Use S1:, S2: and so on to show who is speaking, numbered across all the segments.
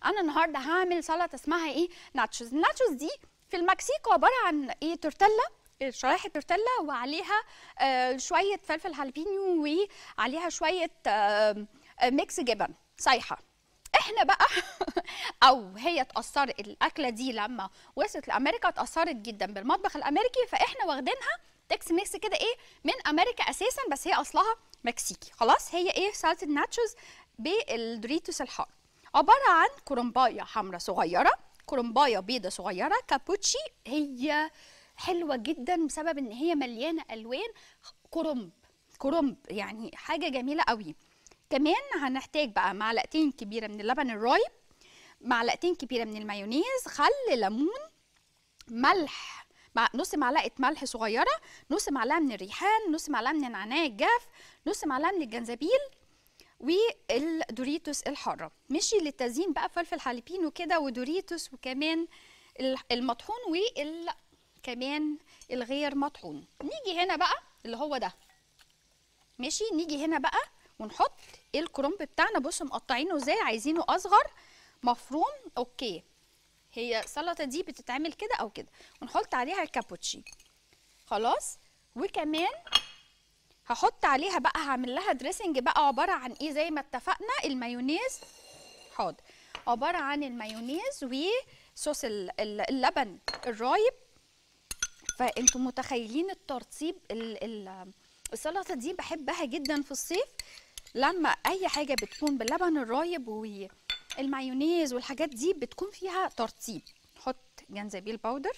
S1: انا النهارده هعمل سلطه اسمها ايه ناتشوز الناتشوز دي في المكسيك عباره عن ايه تورتيلا شرايح التورتيلا وعليها آه شويه فلفل هالبينيو وعليها شويه آه آه، ميكس جبن سايحه احنا بقى او هي اتاثرت الاكله دي لما وصلت لامريكا اتاثرت جدا بالمطبخ الامريكي فاحنا واخدينها تكس ميكس كده ايه من امريكا اساسا بس هي اصلها مكسيكي خلاص هي ايه سلطه ناتشوز بالدوريتوس الحار عباره عن كرنبايه حمراء صغيره كرنبايه بيضه صغيره كابوتشي هي حلوه جدا بسبب ان هي مليانه الوان كرنب كرنب يعني حاجه جميله قوي كمان هنحتاج بقى معلقتين كبيره من اللبن الرايب معلقتين كبيره من المايونيز خل ليمون ملح مع نص معلقه ملح صغيره نص معلقه من الريحان نص معلقه من النعناع الجاف نص معلقه من الجنزبيل والدوريتوس الحاره مشي للتزيين بقى فلفل هالبينو كده ودوريتوس وكمان ال- المطحون وال كمان الغير مطحون نيجي هنا بقى اللي هو ده ماشي نيجي هنا بقى ونحط الكرنب بتاعنا بصوا مقطعينه ازاي عايزينه اصغر مفروم اوكي هي السلطه دي بتتعمل كده او كده ونحط عليها الكابوتشي خلاص وكمان هحط عليها بقى هعمل لها دريسنج بقى عباره عن ايه زي ما اتفقنا المايونيز حاضر عباره عن المايونيز وصوص ال- ال- اللبن الرايب فانتم متخيلين الترطيب ال- ال- السلطه دي بحبها جدا في الصيف لما اي حاجه بتكون باللبن الرايب والمايونيز والحاجات دي بتكون فيها ترطيب نحط جنزبيل باودر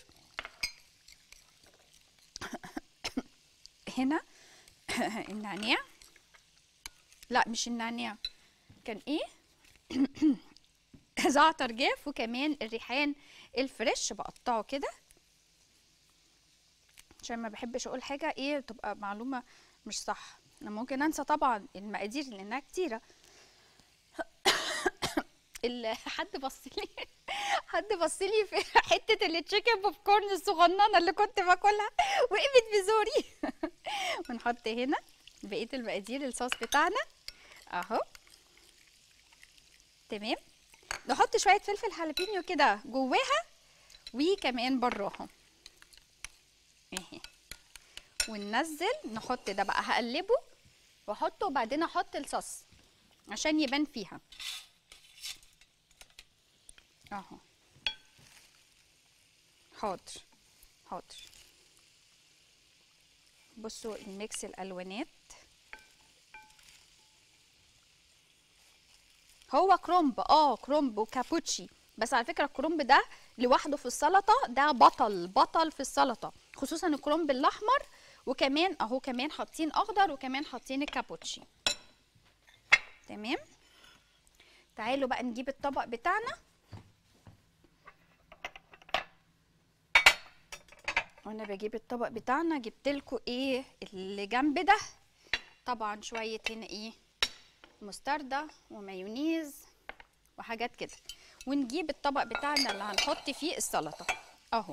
S1: هنا النعناع لا مش النعناع كان ايه زعتر جاف وكمان الريحان الفريش بقطعه كده عشان ما بحبش اقول حاجه ايه تبقى معلومه مش صح انا ممكن انسى طبعا المقادير لانها كتيره ال- حد بص لي حد بص لي في حته التشيكن بوب كورن الصغننه اللي كنت باكلها وقفت بزوري ونحط هنا بقيه المقادير الصوص بتاعنا اهو تمام نحط شويه فلفل هالبينيو كده جواها وكمان براها اهي وننزل نحط ده بقى هقلبه واحطه وبعدين احط الصوص عشان يبان فيها اهو حاضر حاضر بصوا الميكس الالوانات هو كرومب اه كرومب وكابوتشي بس على فكره الكرومب ده لوحده في السلطه ده بطل بطل في السلطه خصوصا الكرومب الاحمر وكمان اهو كمان حاطين اخضر وكمان حاطين الكابوتشي تمام تعالوا بقى نجيب الطبق بتاعنا وانا بجيب الطبق بتاعنا جبت لكم ايه اللي جنب ده طبعا شويه هنا ايه مستردة ومايونيز وحاجات كده ونجيب الطبق بتاعنا اللي هنحط فيه السلطة اهو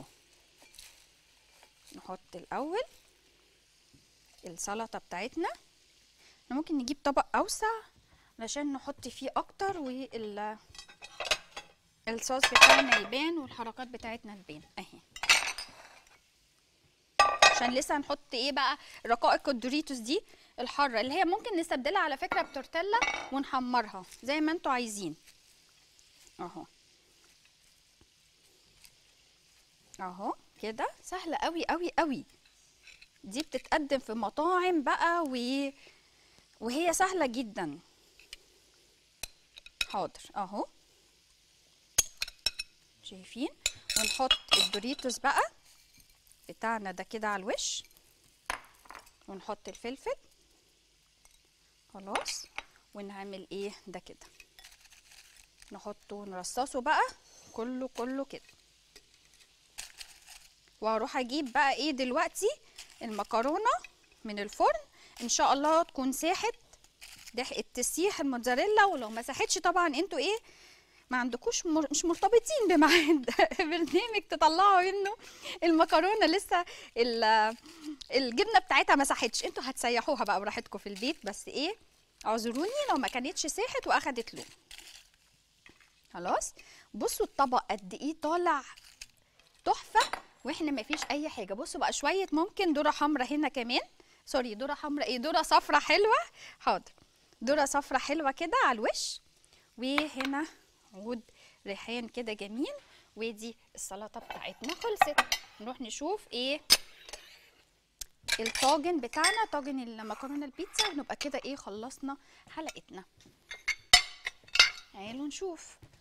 S1: نحط الاول السلطة بتاعتنا احنا ممكن نجيب طبق اوسع علشان نحط فيه اكتر وال الصوص بتاعنا يبان والحركات بتاعتنا تبان اهي عشان لسه هنحط ايه بقى رقائق الدوريتوس دي الحاره اللي هي ممكن نستبدلها على فكره بتورتيلا ونحمرها زي ما انتوا عايزين اهو اهو كده سهله قوي قوي قوي دي بتتقدم في مطاعم بقى و... وهي سهله جدا حاضر اهو شايفين ونحط الدوريتوس بقى بتاعنا ده كده على الوش ونحط الفلفل خلاص ونعمل ايه ده كده نحطه ونرصصه بقى كله كله كده وهروح اجيب بقى ايه دلوقتي المكرونه من الفرن ان شاء الله تكون ساحت دحقت تسيح الموتزاريلا ولو ما ساحتش طبعا انتوا ايه ما عندكوش مر... مش مرتبطين بميعاد برنامج تطلعوا منه المكرونه لسه ال- الجبنه بتاعتها ما ساحتش انتوا هتسيحوها بقى براحتكم في البيت بس ايه اعذروني لو ما كانتش ساحت واخدت لون خلاص بصوا الطبق قد ايه طالع تحفه واحنا ما فيش اي حاجه بصوا بقى شويه ممكن ذره حمراء هنا كمان سوري ذره حمراء ايه ذره صفراء حلوه حاضر ذره صفراء حلوه كده على الوش وهنا عود ريحان كده جميل ودي السلطه بتاعتنا خلصت نروح نشوف ايه الطاجن بتاعنا طاجن المكرونه البيتزا ونبقى كده ايه خلصنا حلقتنا تعالوا نشوف